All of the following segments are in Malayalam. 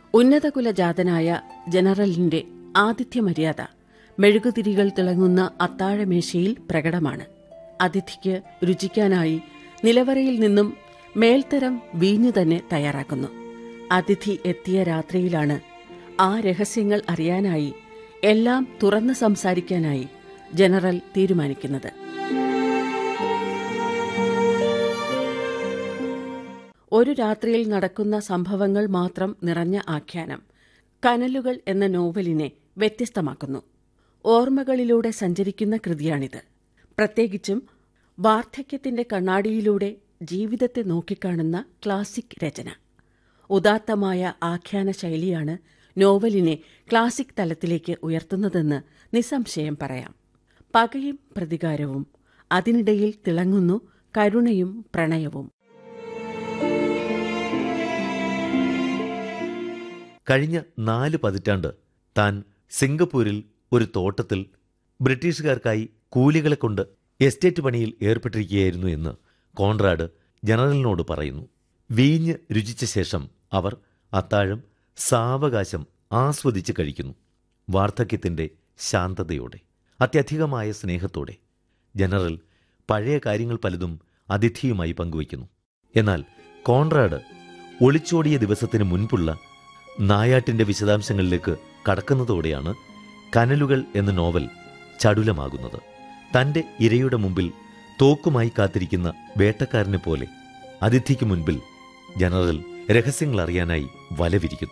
ഉന്നതകുലജാതനായ ജനറലിന്റെ ആതിഥ്യമര്യാദ മെഴുകുതിരികൾ തിളങ്ങുന്ന അത്താഴമേശയിൽ പ്രകടമാണ് അതിഥിക്ക് രുചിക്കാനായി നിലവറയിൽ നിന്നും മേൽത്തരം വീഞ്ഞു തന്നെ തയ്യാറാക്കുന്നു അതിഥി എത്തിയ രാത്രിയിലാണ് ആ രഹസ്യങ്ങൾ അറിയാനായി എല്ലാം തുറന്ന് സംസാരിക്കാനായി ജനറൽ തീരുമാനിക്കുന്നത് ഒരു രാത്രിയിൽ നടക്കുന്ന സംഭവങ്ങൾ മാത്രം നിറഞ്ഞ ആഖ്യാനം കനലുകൾ എന്ന നോവലിനെ വ്യത്യസ്തമാക്കുന്നു ഓർമ്മകളിലൂടെ സഞ്ചരിക്കുന്ന കൃതിയാണിത് പ്രത്യേകിച്ചും വാർദ്ധക്യത്തിന്റെ കണ്ണാടിയിലൂടെ ജീവിതത്തെ നോക്കിക്കാണുന്ന ക്ലാസിക് രചന ഉദാത്തമായ ആഖ്യാന ശൈലിയാണ് നോവലിനെ ക്ലാസിക് തലത്തിലേക്ക് ഉയർത്തുന്നതെന്ന് നിസ്സംശയം പറയാം പകയും പ്രതികാരവും അതിനിടയിൽ തിളങ്ങുന്നു കരുണയും പ്രണയവും കഴിഞ്ഞ നാല് പതിറ്റാണ്ട് താൻ സിംഗപ്പൂരിൽ ഒരു തോട്ടത്തിൽ ബ്രിട്ടീഷുകാർക്കായി കൂലികളെ കൊണ്ട് എസ്റ്റേറ്റ് പണിയിൽ ഏർപ്പെട്ടിരിക്കുകയായിരുന്നു എന്ന് കോൺറാഡ് ജനറലിനോട് പറയുന്നു വീഞ്ഞ് രുചിച്ച ശേഷം അവർ അത്താഴം സാവകാശം ആസ്വദിച്ച് കഴിക്കുന്നു വാർദ്ധക്യത്തിന്റെ ശാന്തതയോടെ അത്യധികമായ സ്നേഹത്തോടെ ജനറൽ പഴയ കാര്യങ്ങൾ പലതും അതിഥിയുമായി പങ്കുവയ്ക്കുന്നു എന്നാൽ കോൺറാഡ് ഒളിച്ചോടിയ ദിവസത്തിന് മുൻപുള്ള നായാട്ടിന്റെ വിശദാംശങ്ങളിലേക്ക് കടക്കുന്നതോടെയാണ് കനലുകൾ എന്ന നോവൽ ചടുലമാകുന്നത് തന്റെ ഇരയുടെ മുമ്പിൽ തോക്കുമായി കാത്തിരിക്കുന്ന വേട്ടക്കാരനെ പോലെ അതിഥിക്ക് മുൻപിൽ ജനറൽ രഹസ്യങ്ങൾ അറിയാനായി വലവിരിക്കുന്നു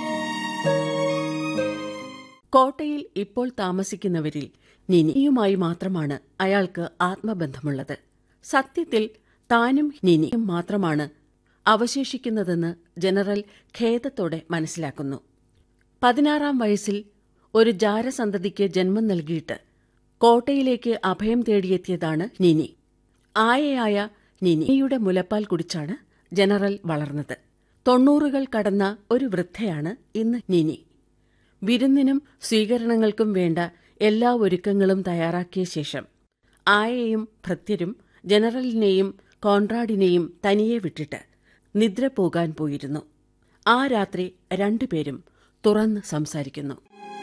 കോട്ടയിൽ ഇപ്പോൾ താമസിക്കുന്നവരിൽ നിനിയുമായി മാത്രമാണ് അയാൾക്ക് ആത്മബന്ധമുള്ളത് സത്യത്തിൽ താനും നിനിയും മാത്രമാണ് അവശേഷിക്കുന്നതെന്ന് ജനറൽ ഖേദത്തോടെ മനസ്സിലാക്കുന്നു പതിനാറാം വയസ്സിൽ ഒരു ജാരസന്തതിക്ക് ജന്മം നൽകിയിട്ട് കോട്ടയിലേക്ക് അഭയം തേടിയെത്തിയതാണ് നിനി ആയയായ നിനിയുടെ മുലപ്പാൽ കുടിച്ചാണ് ജനറൽ വളർന്നത് തൊണ്ണൂറുകൾ കടന്ന ഒരു വൃദ്ധയാണ് ഇന്ന് നിനി വിരുന്നിനും സ്വീകരണങ്ങൾക്കും വേണ്ട എല്ലാ ഒരുക്കങ്ങളും തയ്യാറാക്കിയ ശേഷം ആയയും ഭൃത്യരും ജനറലിനെയും കോൺറാഡിനെയും തനിയെ വിട്ടിട്ട് നിദ്ര പോകാൻ പോയിരുന്നു ആ രാത്രി രണ്ടുപേരും തുറന്ന് സംസാരിക്കുന്നു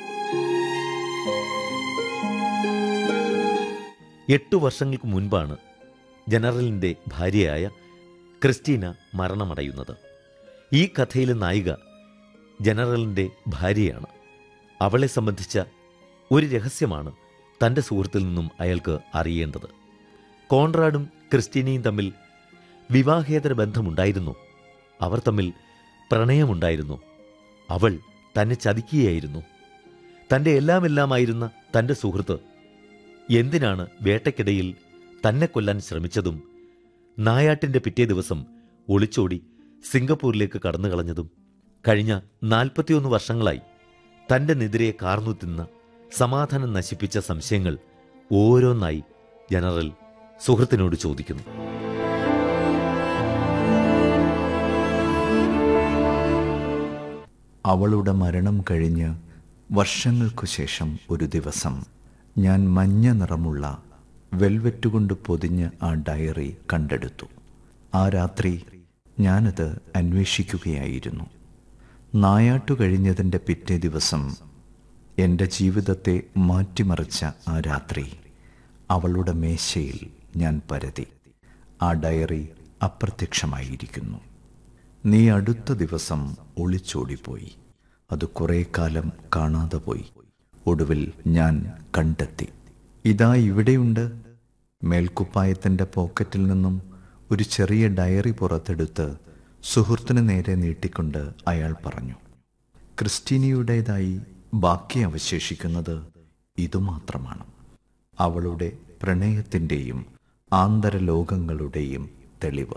എട്ടു വർഷങ്ങൾക്ക് മുൻപാണ് ജനറലിന്റെ ഭാര്യയായ ക്രിസ്റ്റീന മരണമടയുന്നത് ഈ കഥയിലെ നായിക ജനറലിന്റെ ഭാര്യയാണ് അവളെ സംബന്ധിച്ച ഒരു രഹസ്യമാണ് തന്റെ സുഹൃത്തിൽ നിന്നും അയാൾക്ക് അറിയേണ്ടത് കോൺറാഡും ക്രിസ്റ്റീനയും തമ്മിൽ വിവാഹേതര ബന്ധമുണ്ടായിരുന്നു അവർ തമ്മിൽ പ്രണയമുണ്ടായിരുന്നു അവൾ തന്നെ ചതിക്കുകയായിരുന്നു തന്റെ എല്ലാമെല്ലാമായിരുന്ന തന്റെ സുഹൃത്ത് എന്തിനാണ് വേട്ടയ്ക്കിടയിൽ തന്നെ കൊല്ലാൻ ശ്രമിച്ചതും നായാട്ടിന്റെ പിറ്റേ ദിവസം ഒളിച്ചോടി സിംഗപ്പൂരിലേക്ക് കടന്നു കളഞ്ഞതും കഴിഞ്ഞ നാൽപ്പത്തിയൊന്ന് വർഷങ്ങളായി തന്റെ നെതിരെ കാർന്നു തിന്ന സമാധാനം നശിപ്പിച്ച സംശയങ്ങൾ ഓരോന്നായി ജനറൽ സുഹൃത്തിനോട് ചോദിക്കുന്നു അവളുടെ മരണം കഴിഞ്ഞ് വർഷങ്ങൾക്കു ശേഷം ഒരു ദിവസം ഞാൻ മഞ്ഞ നിറമുള്ള വെൽവെറ്റ് കൊണ്ട് പൊതിഞ്ഞ ആ ഡയറി കണ്ടെടുത്തു ആ രാത്രി ഞാനത് അന്വേഷിക്കുകയായിരുന്നു നായാട്ടു കഴിഞ്ഞതിൻ്റെ പിറ്റേ ദിവസം എൻ്റെ ജീവിതത്തെ മാറ്റിമറിച്ച ആ രാത്രി അവളുടെ മേശയിൽ ഞാൻ പരതി ആ ഡയറി അപ്രത്യക്ഷമായിരിക്കുന്നു നീ അടുത്ത ദിവസം ഒളിച്ചോടിപ്പോയി അത് കുറെ കാലം കാണാതെ പോയി ഒടുവിൽ ഞാൻ കണ്ടെത്തി ഇതാ ഇവിടെയുണ്ട് മേൽക്കുപ്പായത്തിൻ്റെ പോക്കറ്റിൽ നിന്നും ഒരു ചെറിയ ഡയറി പുറത്തെടുത്ത് സുഹൃത്തിന് നേരെ നീട്ടിക്കൊണ്ട് അയാൾ പറഞ്ഞു ക്രിസ്റ്റീനിയുടേതായി ബാക്കി അവശേഷിക്കുന്നത് ഇതുമാത്രമാണ് അവളുടെ പ്രണയത്തിൻ്റെയും ആന്തരലോകങ്ങളുടെയും തെളിവ്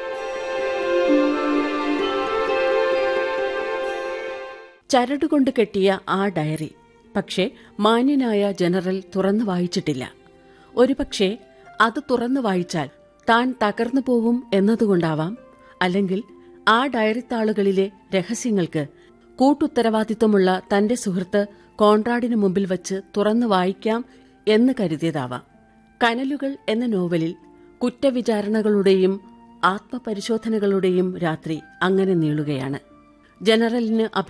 ചരടുകൊണ്ട് കെട്ടിയ ആ ഡയറി പക്ഷേ മാന്യനായ ജനറൽ തുറന്നു വായിച്ചിട്ടില്ല ഒരുപക്ഷെ അത് തുറന്നു വായിച്ചാൽ താൻ തകർന്നു പോവും എന്നതുകൊണ്ടാവാം അല്ലെങ്കിൽ ആ ഡയറിത്താളുകളിലെ രഹസ്യങ്ങൾക്ക് കൂട്ടുത്തരവാദിത്വമുള്ള തന്റെ സുഹൃത്ത് കോൺറാഡിനു മുമ്പിൽ വച്ച് തുറന്നു വായിക്കാം എന്ന് കരുതിയതാവാം കനലുകൾ എന്ന നോവലിൽ കുറ്റവിചാരണകളുടെയും ആത്മപരിശോധനകളുടെയും രാത്രി അങ്ങനെ നീളുകയാണ് ജനറലിന്